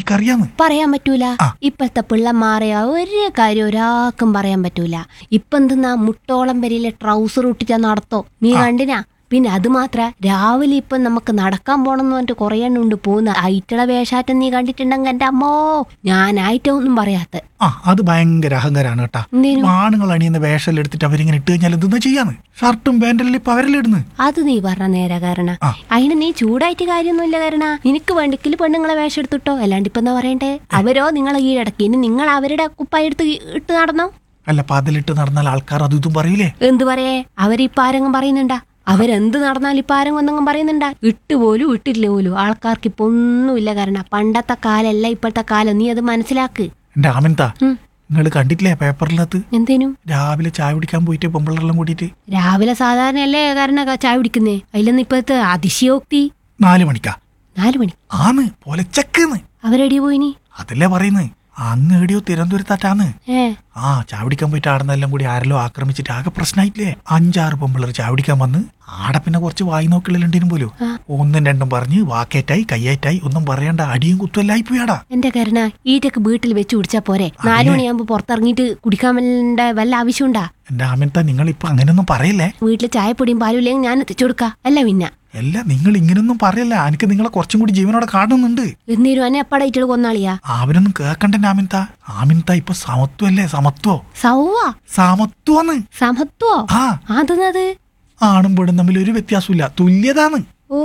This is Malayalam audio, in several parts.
എനിക്കറിയാന്ന് പറയാൻ പറ്റൂല ആ. ഇപ്പോഴത്തെ പിള്ളമാരെ ഒരു കാര്യം ഒരാൾക്കും പറയാൻ പറ്റൂല ഇപ്പൊ എന്തെന്നാ മുട്ടോളം വരെയിലെ ട്രൗസർ ഇട്ടിട്ടാ നടത്തോ നീ കണ്ടിനാ പിന്നെ അത് മാത്ര രാവിലെ ഇപ്പൊ നമുക്ക് നടക്കാൻ പോണെന്ന് പറഞ്ഞിട്ട് കുറേ എണ്ണം ഉണ്ട് പോകുന്ന ഐറ്റള വേഷാറ്റം നീ കണ്ടിട്ടുണ്ടെങ്കിൽ എന്റെ അമ്മോ ഞാനായിട്ടൊന്നും ഒന്നും പറയാത്ത ആ അത് ഭയങ്കര അഹങ്കാരാണ് കേട്ടാ എന്തേനു ആണുങ്ങൾ അണിയുന്ന വേഷം എടുത്തിട്ട് അവരിങ്ങനെ ഇട്ട് കഴിഞ്ഞാൽ എന്തെന്നാ ചെയ്യാന്ന് ഷർട്ടും പാന്റെല്ലാം ഇപ്പൊ അവരെല്ലാം ഇടുന്നു അത് നീ പറഞ്ഞ നേരെ കാരണ ആ. അതിന് നീ ചൂടായിട്ട് കാര്യമൊന്നുമില്ല കാരണ നിനക്ക് വേണ്ടിക്കിൽ പെണ്ണുങ്ങളെ വേഷം എടുത്തിട്ടോ അല്ലാണ്ട് ഇപ്പൊ എന്താ പറയണ്ടേ അവരോ നിങ്ങളെ കീഴടക്കി ഇനി നിങ്ങൾ അവരുടെ കുപ്പായി എടുത്ത് ഇട്ട് നടന്നോ അല്ല പതിലിട്ട് നടന്നാൽ ആൾക്കാർ അതും ഇതും പറയില്ലേ എന്ത് പറയേ അവരിപ്പ ആരെങ്കിലും പറയുന്നുണ്ടാ അവരെന്ത് നടന്നാലും ഇപ്പൊ ആരെങ്കിലും ഒന്നെങ്കിലും പറയുന്നുണ്ടാ ഇട്ട് പോലും ഇട്ടില്ല പോലും ആൾക്കാർക്ക് ഇപ്പൊ ഒന്നുമില്ല കാരണം പണ്ടത്തെ കാലല്ല ഇപ്പോഴത്തെ കാലം നീ അത് മനസ്സിലാക്ക് എന്റെ ആമിൻത ഉം. നിങ്ങൾ കണ്ടിട്ടില്ലേ പേപ്പറിനകത്ത് എന്തേനു രാവിലെ ചായ കുടിക്കാൻ പോയിട്ട് പെമ്പിള്ളെല്ലാം കൂടിയിട്ട് രാവിലെ സാധാരണയല്ലേ കാരണം ചായ കുടിക്കുന്നേ അതിലൊന്നും ഇപ്പോഴത്തെ അതിശയോക്തി നാല് മണിക്കാ നാലു മണി ആന്ന് പൊലച്ചക്കെന്ന് അവരെടി പോയിനി അതല്ലേ പറയുന്നത് അങ്ങ് എവിടെയോ തിരുവനന്തപുരത്താറ്റാന്ന് ഏ ആ ചാവടിക്കാൻ പോയിട്ട് ആടുന്നെല്ലാം കൂടി ആരല്ലോ ആക്രമിച്ചിട്ട് ആകെ പ്രശ്നമായിട്ടില്ലേ അഞ്ചാറ് പെമ്പിള്ളർ ചാവടിക്കാൻ വന്ന് ആടെ പിന്നെ കുറച്ച് വായി നോക്കിള്ളുണ്ടിനും പോലും ആ. ഒന്നും രണ്ടും പറഞ്ഞ് വാക്കേറ്റായി കയ്യേറ്റായി ഒന്നും പറയണ്ട അടിയും കുത്തുമല്ലായി പോയാടാ എന്റെ കരുണ ഈറ്റക്ക് വീട്ടിൽ വെച്ച് കുടിച്ചാ പോരെ നാലു മണിയാകുമ്പോ പുറത്തിറങ്ങിയിട്ട് കുടിക്കാൻ വല്ല വല്ല ആവശ്യമുണ്ടാ എന്റെ ആമിനത്ത നിങ്ങൾ ഇപ്പൊ അങ്ങനെയൊന്നും പറയില്ലേ വീട്ടിൽ ചായപ്പൊടിയും പാലും ഇല്ലെങ്കിൽ ഞാൻ എത്തിച്ചു കൊടുക്കാം അല്ല പിന്നെ അല്ല നിങ്ങൾ ഇങ്ങനൊന്നും പറയല്ല എനിക്ക് നിങ്ങളെ കുറച്ചും കൂടി ജീവനോടെ കാണുന്നുണ്ട് എന്നീരും എന്നെ എപ്പടായിട്ട് കൊന്നാളിയാ അവനൊന്നും കേക്കണ്ട ആമിൻത ആമിൻത ഇപ്പൊ സമത്വല്ലേ സമത്വോ സൗവ സമത്വന്ന് സമത്വോ ആ അതെന്നത് ആണും പെടും തമ്മിൽ ഒരു വ്യത്യാസമില്ല തുല്യതാണ് ഓ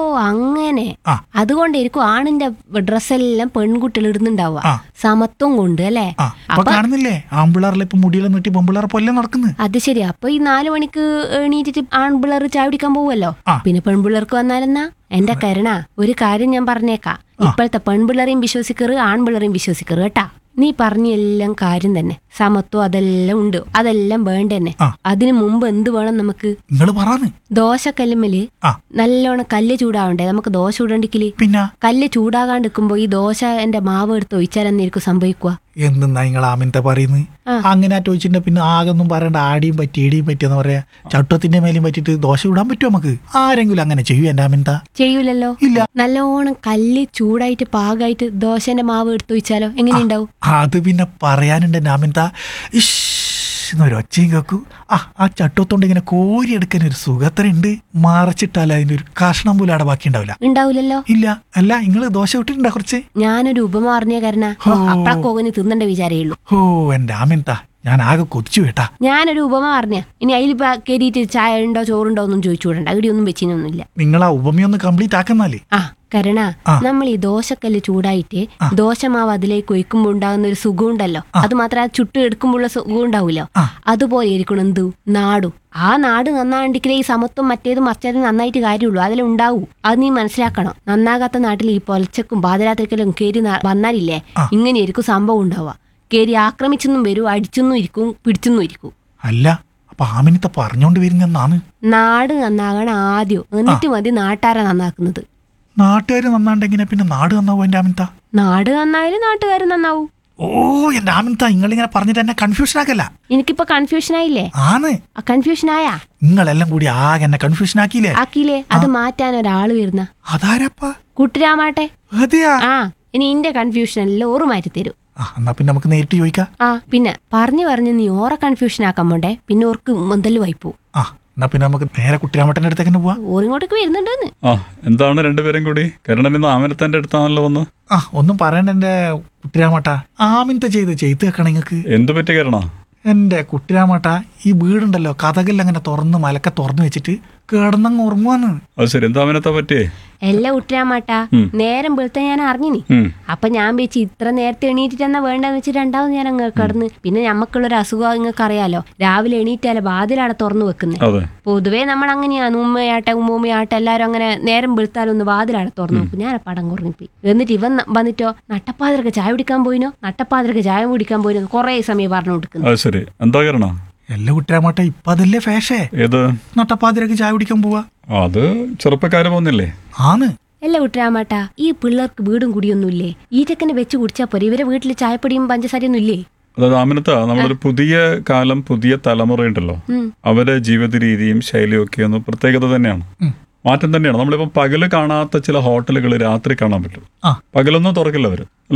അങ്ങനെ ആ. അതുകൊണ്ടായിരിക്കും ആണിന്റെ ഡ്രസ്സെല്ലാം പെൺകുട്ടികൾ ഇടുന്നുണ്ടാവുക ആ. സമത്വം കൊണ്ട് അല്ലേ ആ അപ്പൊ കാണുന്നില്ലേ ആമ്പിള്ളാറിലെ ഇപ്പൊ മുടിയെല്ലാം നീട്ടി പെമ്പിള്ളാറെ പോലെ നടക്കുന്നത് അത് ശരി അപ്പൊ ഈ നാലു മണിക്ക് എണീറ്റിട്ട് ആൺപിള്ളേർ ചായ കുടിക്കാൻ പോവുമല്ലോ ആ. പിന്നെ പെൺപിള്ളേർക്ക് വന്നാലെന്നാ എന്റെ കരുണ ഒരു കാര്യം ഞാൻ പറഞ്ഞേക്കാം ഇപ്പോഴത്തെ പെൺപിള്ളേരെയും വിശ്വസിക്കറ് ആൺപിള്ളേരെയും വിശ്വസിക്കറ് കേട്ടാ നീ പറഞ്ഞ എല്ലാം കാര്യം തന്നെ സമത്വം അതെല്ലാം ഉണ്ട് അതെല്ലാം വേണ്ട തന്നെ ആ. അതിനു മുമ്പ് എന്ത് വേണം നമുക്ക് നിങ്ങൾ പറയാന്ന് ദോശക്കല്ലുമ്മല് ആ നല്ലോണം കല്ല് ചൂടാവണ്ടേ നമുക്ക് ദോശ ചൂടണ്ടിക്കില് പിന്നെ കല്ല് ചൂടാകാണ്ടിരിക്കുമ്പോ ഈ ദോശ എന്റെ മാവ് എടുത്ത് ഒഴിച്ചാൽ എന്നായിരിക്കും സംഭവിക്കുക എന്തെന്നാ നിങ്ങൾ ആമിനത്തെ പറയുന്നത് ആ. അങ്ങനെ ചോദിച്ചിട്ട് പിന്നെ ആകെ ഒന്നും പറയണ്ട ആടിയും പറ്റി ഇടിയും പറ്റിയെന്ന് പറയാ ചട്ടത്തിന്റെ മേലെയും പറ്റിയിട്ട് ദോശ ഇടാൻ പറ്റുമോ നമുക്ക് ആരെങ്കിലും അങ്ങനെ ചെയ്യൂ എന്റെ ആമിനത്ത ചെയ്യൂലല്ലോ ഇല്ല നല്ലോണം കല്ല് ചൂടായിട്ട് പാകായിട്ട് ദോശന്റെ മാവ് എടുത്ത് ഒഴിച്ചാലോ എങ്ങനെയുണ്ടാവും അത് പിന്നെ പറയാനുണ്ട് എന്റെ ആമിനത്ത ഇഷ് എന്നൊരു ഒച്ചയും കേക്കൂ ആ ആ ചട്ടത്തോണ്ട് ഇങ്ങനെ കോരി എടുക്കാൻ ഒരു സുഖത്തരുണ്ട് മറച്ചിട്ടാൽ അതിന്റെ ഒരു കഷ്ണം പോലും അവിടെ ബാക്കി ഉണ്ടാവില്ല ഉണ്ടാവില്ലല്ലോ ഇല്ല അല്ല നിങ്ങൾ ദോശ ഇട്ടിട്ടുണ്ടോ കുറച്ച് ഞാനൊരു ഉപമ പറഞ്ഞ കാരണ അപ്പഴക്കോകന് തിന്നണ്ട വിചാരേ ഉള്ളൂ ഓ എന്റെ ആമിനത്ത ഞാൻ ആകെ കൊതിച്ചു കേട്ടാ ഞാനൊരു ഉപമ പറഞ്ഞ ഇനി അതിൽ കയറിയിട്ട് ചായ ഉണ്ടോ ചോറുണ്ടോ ഒന്നും ചോദിച്ചു വിടണ്ട അവിടെ ഒന്നും വെച്ചിനൊന്നുമില്ല നിങ്ങൾ ആ ഉപമയൊന്ന് കംപ്ലീറ്റ് ആക്കുന്നാലേ ആ കരണ ആ. നമ്മൾ ഈ ദോശക്കല്ല് ചൂടായിട്ട് ദോശമാവ് അതിലേക്ക് ഒഴിക്കുമ്പോൾ ഉണ്ടാകുന്ന ഒരു സുഖം ഉണ്ടല്ലോ അത് മാത്രം ആ ചുട്ട് എടുക്കുമ്പോഴുള്ള സുഖം ഉണ്ടാവുമല്ലോ ആ. അതുപോലെ ഇരിക്കണം എന്തു നാടും ആ നാട് നന്നാണ്ടെങ്കിലേ ഈ സമത്വം മറ്റേത് മറ്റേത് നന്നായിട്ട് കാര്യമുള്ളൂ അതിലുണ്ടാവൂ അത് നീ മനസ്സിലാക്കണം നന്നാകാത്ത നാട്ടിൽ ഈ പൊലച്ചക്കും പാതിരാത്രിക്കലും കയറി ന- വന്നാലില്ലേ ഇങ്ങനെയായിരിക്കും സംഭവം ഉണ്ടാവുക കയറി ആക്രമിച്ചെന്നും വരും അടിച്ചെന്നും ഇരിക്കും പിടിച്ചെന്നും ഇരിക്കും അല്ല അപ്പൊ ആമിനത്തെ പറഞ്ഞോണ്ട് വരുന്നെന്നാണ് നാട് നന്നാകണം ആദ്യം എന്നിട്ട് മതി നാട്ടാരെ നന്നാക്കുന്നത് നാട്ടുകാർ നന്നാണ്ടെങ്കിനെ പിന്നെ നാട് നന്നാവും എന്റെ ആമിനത്ത നാട് നന്നായാലും നാട്ടുകാർ നന്നാവും ഓ എന്റെ ആമിനത്ത നിങ്ങളിങ്ങനെ പറഞ്ഞിട്ട് എന്നെ കൺഫ്യൂഷൻ ആക്കല്ല എനിക്കിപ്പോ കൺഫ്യൂഷൻ ആയില്ലേ ആണ് ആ കൺഫ്യൂഷൻ ആയാ നിങ്ങളെല്ലാം കൂടി ആകെ എന്നെ കൺഫ്യൂഷൻ ആക്കിയില്ലേ ആക്കിയില്ലേ അത് മാറ്റാൻ ഒരാള് വരുന്ന അതാരപ്പാ കുട്ടിരാമാട്ടെ അതെയാ ആ ഇനി ഇന്റെ കൺഫ്യൂഷൻ എല്ലാം ഓറ് മാറ്റി തരും ആ എന്നാ പിന്നെ നമുക്ക് നേരിട്ട് ചോദിക്കാം ആ പിന്നെ പറഞ്ഞു പറഞ്ഞ് നീ ഓറെ കൺഫ്യൂഷൻ ആക്കാൻ പോണ്ടേ പിന്നെ ഓർക്ക് മുന്തല് വായിപ്പോ ആ എന്നാ പിന്നെ നമുക്ക് നേരെ കുട്ടിരാമട്ടന്റെ അടുത്തേക്ക് തന്നെ പോവാ ഓറിങ്ങോട്ടേക്ക് വരുന്നുണ്ടെന്ന് ആ എന്താണ് രണ്ടുപേരും കൂടി കരുണൻ ഇന്ന് ആമനത്തന്റെ അടുത്താണല്ലോ വന്ന് ആ ഒന്നും പറയണ്ട എന്റെ കുട്ടിരാമട്ട ആമിനത്തെ ചെയ്ത് ചെയ്ത് വെക്കണം നിങ്ങക്ക് എന്ത് പറ്റി കരുണ എന്റെ കുട്ടിരാമട്ട ഈ വീടുണ്ടല്ലോ കഥകളിൽ അങ്ങനെ തുറന്ന് മലക്കെ തുറന്നു വെച്ചിട്ട് കിടന്നങ്ങ് ഉറങ്ങുവാന്ന് അത് ശരി എന്താ ആമനത്തെ പറ്റിയേ എല്ലാം ഉട്ടിരാമാട്ടാ നേരം വെളുത്ത ഞാൻ അറിഞ്ഞിനി ഉം. അപ്പൊ ഞാൻ വെച്ച് ഇത്ര നേരത്തെ എണീറ്റിട്ടെന്നാ വേണ്ടെന്ന് വെച്ചിട്ട് രണ്ടാമത് ഞാൻ അങ്ങ് കിടന്ന് പിന്നെ ഞമ്മക്കുള്ളൊരു അസുഖം നിങ്ങൾക്ക് അറിയാലോ രാവിലെ എണീറ്റാലേ വാതിലാണ് തുറന്നു വെക്കുന്നത് അതെ പൊതുവേ നമ്മൾ അങ്ങനെയാണ് ഉമ്മയാട്ടെ ഉമ്മൂമ്മയാട്ടെ എല്ലാരും അങ്ങനെ നേരം വെളുത്താലൊന്ന് വാതിലാണ് തുറന്നു നോക്കും ഞാൻ പടം കുറഞ്ഞിപ്പോയി എന്നിട്ട് ഇവൻ ന- വന്നിട്ടോ നട്ടപ്പാതിരക്ക് ചായ കുടിക്കാൻ പോയിനോ നട്ടപ്പാതിരക്ക് ചായ കുടിക്കാൻ പോയിനോ കുറേ സമയം പറഞ്ഞു കൊടുക്കുന്നു അത് ശരി എന്താ കരുണ എല്ലാ കുട്ടിരാമട്ട ഇപ്പൊ അതല്ലേ ഫാഷേ ഏത് നട്ടപ്പാതിരക്ക് ചായ കുടിക്കാൻ പോവാ അത് ചെറുപ്പക്കാര് പോകുന്നില്ലേ ആന്ന് അല്ല കുട്ടരാമാട്ടാ ഈ പിള്ളേർക്ക് വീടും കുടിയൊന്നുമില്ലേ ഈ ചെക്കനെ വെച്ച് കുടിച്ചാ പോരെ ഇവരെ വീട്ടിൽ ചായപ്പൊടിയും പഞ്ചസാരയൊന്നും ഇല്ലേ അതായത് ആമിനത്ത നമ്മളൊരു പുതിയ കാലം പുതിയ തലമുറയുണ്ടല്ലോ ഉം. അവരുടെ ജീവിത രീതിയും ശൈലിയും ഒക്കെ ഒന്ന് പ്രത്യേകത തന്നെയാണ് മാറ്റം തന്നെയാണ് നമ്മളിപ്പം പകല് കാണാത്ത ചില ഹോട്ടലുകൾ രാത്രി കാണാൻ പറ്റും ആ. പകലൊന്നും തുറക്കില്ല അവര്